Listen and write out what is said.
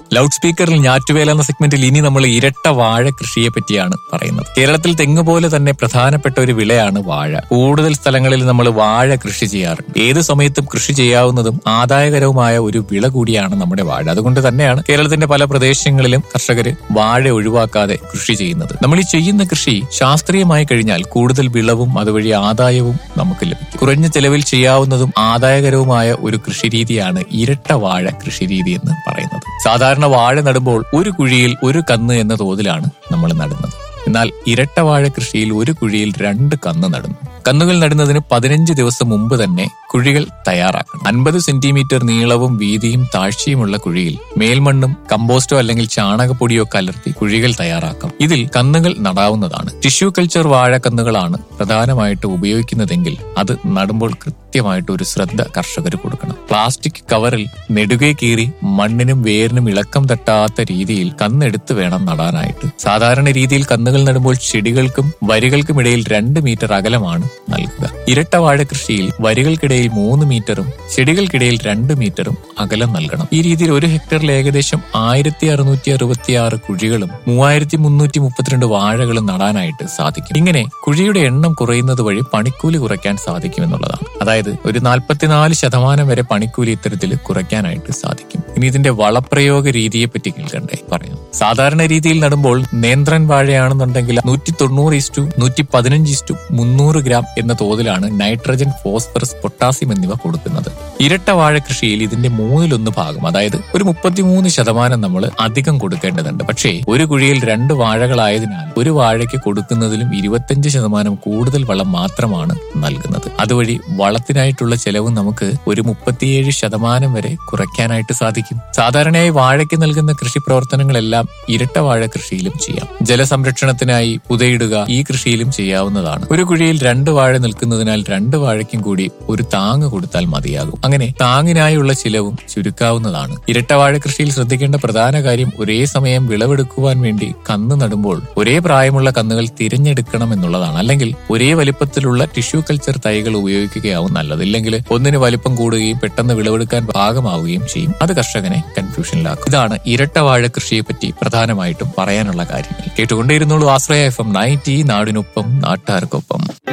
loud സ്പീക്കറിൽ ഞാറ്റുവേല എന്ന സെഗ്മെന്റിൽ ഇനി നമ്മൾ ഇരട്ട വാഴ കൃഷിയെ പറ്റിയാണ് പറയുന്നത് കേരളത്തിൽ തെങ്ങ് പോലെ തന്നെ പ്രധാനപ്പെട്ട ഒരു വിളയാണ് വാഴ കൂടുതൽ സ്ഥലങ്ങളിൽ നമ്മൾ വാഴ കൃഷി ചെയ്യാറുണ്ട് ഏത് സമയത്തും കൃഷി ചെയ്യാവുന്നതും ആദായകരവുമായ ഒരു വിള കൂടിയാണ് നമ്മുടെ വാഴ അതുകൊണ്ട് തന്നെയാണ് കേരളത്തിന്റെ പല പ്രദേശങ്ങളിലും കർഷകർ വാഴ ഒഴിവാക്കാതെ കൃഷി ചെയ്യുന്നത് നമ്മൾ ഈ ചെയ്യുന്ന കൃഷി ശാസ്ത്രീയമായി കഴിഞ്ഞാൽ കൂടുതൽ വിളവും അതുവഴി ആദായവും നമുക്ക് ലഭിക്കും കുറഞ്ഞ ചെലവിൽ ചെയ്യാവുന്നതും ആദായകരവുമായ ഒരു കൃഷിരീതിയാണ് ഇരട്ട വാഴ കൃഷിരീതി എന്ന് പറയുന്നത് സാധാരണ വാഴ നടുമ്പോൾ ഒരു കുഴിയിൽ ഒരു കന്ന് എന്ന തോതിലാണ് നമ്മൾ നടുന്നത് എന്നാൽ ഇരട്ട വാഴ കൃഷിയിൽ ഒരു കുഴിയിൽ രണ്ട് കന്ന് നടുന്നു കന്നുകൾ നടുന്നതിന് പതിനഞ്ച് ദിവസം മുമ്പ് തന്നെ കുഴികൾ തയ്യാറാക്കണം അൻപത് സെന്റിമീറ്റർ നീളവും വീതിയും താഴ്ചയുമുള്ള കുഴിയിൽ മേൽമണ്ണും കമ്പോസ്റ്റോ അല്ലെങ്കിൽ ചാണകപ്പൊടിയോ കലർത്തി കുഴികൾ തയ്യാറാക്കാം ഇതിൽ കന്നുകൾ നടാവുന്നതാണ് ടിഷ്യൂ കൾച്ചർ വാഴക്കന്നുകളാണ് പ്രധാനമായിട്ട് ഉപയോഗിക്കുന്നതെങ്കിൽ അത് നടുമ്പോൾ കൃത്യമായിട്ട് ഒരു ശ്രദ്ധ കർഷകർ കൊടുക്കണം പ്ലാസ്റ്റിക് കവറിൽ നെടുകെ കീറി മണ്ണിനും വേരിനും ഇളക്കം തട്ടാത്ത രീതിയിൽ കന്നെടുത്ത് വേണം നടാനായിട്ട് സാധാരണ രീതിയിൽ കന്നുകൾ നടുമ്പോൾ ചെടികൾക്കും വരികൾക്കും ഇടയിൽ രണ്ട് മീറ്റർ അകലമാണ് നൽകുക ഇരട്ട വാഴ കൃഷിയിൽ വരികൾക്കിടയിൽ മൂന്ന് മീറ്ററും ചെടികൾക്കിടയിൽ രണ്ട് മീറ്ററും അകലം നൽകണം ഈ രീതിയിൽ ഒരു ഹെക്ടറിൽ ഏകദേശം ആയിരത്തി അറുന്നൂറ്റി അറുപത്തി ആറ് കുഴികളും മൂവായിരത്തി മുന്നൂറ്റി മുപ്പത്തിരണ്ട് വാഴകളും നടാനായിട്ട് സാധിക്കും ഇങ്ങനെ കുഴിയുടെ എണ്ണം കുറയുന്നത് വഴി പണിക്കൂലി കുറയ്ക്കാൻ സാധിക്കും എന്നുള്ളതാണ് അതായത് ഒരു നാൽപ്പത്തിനാല് ശതമാനം വരെ പണിക്കൂലി ഇത്തരത്തിൽ കുറയ്ക്കാനായിട്ട് സാധിക്കും ഇനി ഇതിന്റെ വളപ്രയോഗ രീതിയെ പറ്റി കേൾക്കണ്ടേ പറയാം സാധാരണ രീതിയിൽ നടുമ്പോൾ നേന്ത്രൻ വാഴയാണെന്നുണ്ടെങ്കിൽ നൂറ്റി തൊണ്ണൂറ് ഇസ്റ്റു നൂറ്റി പതിനഞ്ച് ഇസ്റ്റു മുന്നൂറ് ഗ്രാം എന്ന തോതിലാണ് നൈട്രജൻ ഫോസ്ഫറസ് പൊട്ടാസ്യം എന്നിവ കൊടുക്കുന്നത് ഇരട്ട വാഴ കൃഷിയിൽ ഇതിന്റെ മൂന്നിലൊന്ന് ഭാഗം അതായത് ഒരു മുപ്പത്തിമൂന്ന് ശതമാനം നമ്മൾ അധികം കൊടുക്കേണ്ടതുണ്ട് പക്ഷേ ഒരു കുഴിയിൽ രണ്ട് വാഴകളായതിനാൽ ഒരു വാഴയ്ക്ക് കൊടുക്കുന്നതിലും ഇരുപത്തിയഞ്ച് ശതമാനം കൂടുതൽ വളം മാത്രമാണ് നൽകുന്നത് അതുവഴി വളത്തിനായിട്ടുള്ള ചെലവ് നമുക്ക് ഒരു മുപ്പത്തിയേഴ് ശതമാനം വരെ കുറയ്ക്കാനായിട്ട് സാധിക്കും സാധാരണയായി വാഴയ്ക്ക് നൽകുന്ന കൃഷി പ്രവർത്തനങ്ങളെല്ലാം ഇരട്ട വാഴ കൃഷിയിലും ചെയ്യാം ജലസംരക്ഷണത്തിനായി പുതയിടുക ഈ കൃഷിയിലും ചെയ്യാവുന്നതാണ് ഒരു കുഴിയിൽ രണ്ട് വാഴ നിൽക്കുന്നതിനാൽ രണ്ട് വാഴയ്ക്കും കൂടി ഒരു താങ്ങ് കൊടുത്താൽ മതിയാകും അങ്ങനെ താങ്ങിനായുള്ള ചിലവും ചുരുക്കാവുന്നതാണ് ഇരട്ട വാഴ കൃഷിയിൽ ശ്രദ്ധിക്കേണ്ട പ്രധാന കാര്യം ഒരേ സമയം വിളവെടുക്കുവാൻ വേണ്ടി കന്ന് നടുമ്പോൾ ഒരേ പ്രായമുള്ള കന്നുകൾ തിരഞ്ഞെടുക്കണം എന്നുള്ളതാണ് അല്ലെങ്കിൽ ഒരേ വലിപ്പത്തിലുള്ള ടിഷ്യൂ കൾച്ചർ തൈകൾ ഉപയോഗിക്കുകയാവും നല്ലത് ഇല്ലെങ്കിൽ ഒന്നിന് വലിപ്പം കൂടുകയും പെട്ടെന്ന് വിളവെടുക്കാൻ പാകമാവുകയും ചെയ്യും അത് കർഷകനെ കൺഫ്യൂഷനിലാക്കും ഇതാണ് ഇരട്ട വാഴ കൃഷിയെ പറ്റി പ്രധാനമായിട്ടും പറയാനുള്ള കാര്യങ്ങൾ കേട്ടുകൊണ്ടേയിരുന്നുള്ളൂ ആശ്രയ എഫ് എം നയൻറ്റി നാടിനൊപ്പം നാട്ടുകാർക്കൊപ്പം